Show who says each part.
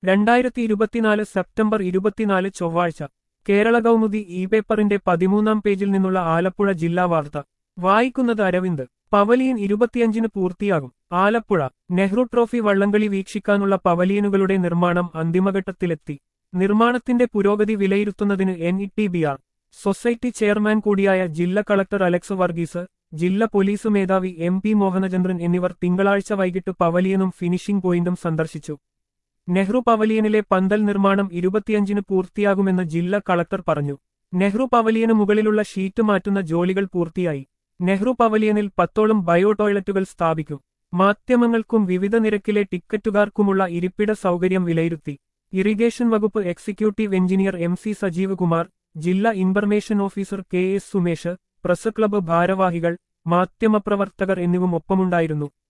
Speaker 1: രണ്ടായിരത്തി ഇരുപത്തിനാല് സെപ്റ്റംബർ ഇരുപത്തിനാല് ചൊവ്വാഴ്ച കേരള കൗമുദി ഇ പേപ്പറിന്റെ പതിമൂന്നാം പേജിൽ നിന്നുള്ള ആലപ്പുഴ ജില്ലാ വാർത്ത വായിക്കുന്നത് അരവിന്ദ് പവലിയൻ ഇരുപത്തിയഞ്ചിന് പൂർത്തിയാകും ആലപ്പുഴ നെഹ്റു ട്രോഫി വള്ളംകളി വീക്ഷിക്കാനുള്ള പവലിയനുകളുടെ നിർമ്മാണം അന്തിമഘട്ടത്തിലെത്തി നിർമ്മാണത്തിന്റെ പുരോഗതി വിലയിരുത്തുന്നതിന് N E T B R society chairman കൂടിയായ ജില്ലാ കളക്ടർ അലക്സ് വർഗീസ് ജില്ലാ പോലീസ് മേധാവി എം പി മോഹനചന്ദ്രൻ എന്നിവർ തിങ്കളാഴ്ച വൈകിട്ട് പവലിയനും ഫിനിഷിംഗ് പോയിന്റും സന്ദർശിച്ചു നെഹ്റു പവലിയനിലെ പന്തൽ നിർമ്മാണം ഇരുപത്തിയഞ്ചിന് പൂർത്തിയാകുമെന്ന് ജില്ലാ കളക്ടർ പറഞ്ഞു നെഹ്റു പവലിയന് മുകളിലുള്ള ഷീറ്റ് മാറ്റുന്ന ജോലികൾ പൂർത്തിയായി നെഹ്റു പവലിയനിൽ പത്തോളം ബയോ ടോയ്ലറ്റുകൾ സ്ഥാപിക്കും മാധ്യമങ്ങൾക്കും വിവിധ നിരക്കിലെ ടിക്കറ്റുകാർക്കുമുള്ള ഇരിപ്പിട സൗകര്യം വിലയിരുത്തി ഇറിഗേഷൻ വകുപ്പ് executive engineer M C Sajeev Kumar ജില്ലാ information officer K S Sumesh press club ഭാരവാഹികൾ മാധ്യമപ്രവർത്തകർ എന്നിവരും ഒപ്പമുണ്ടായിരുന്നു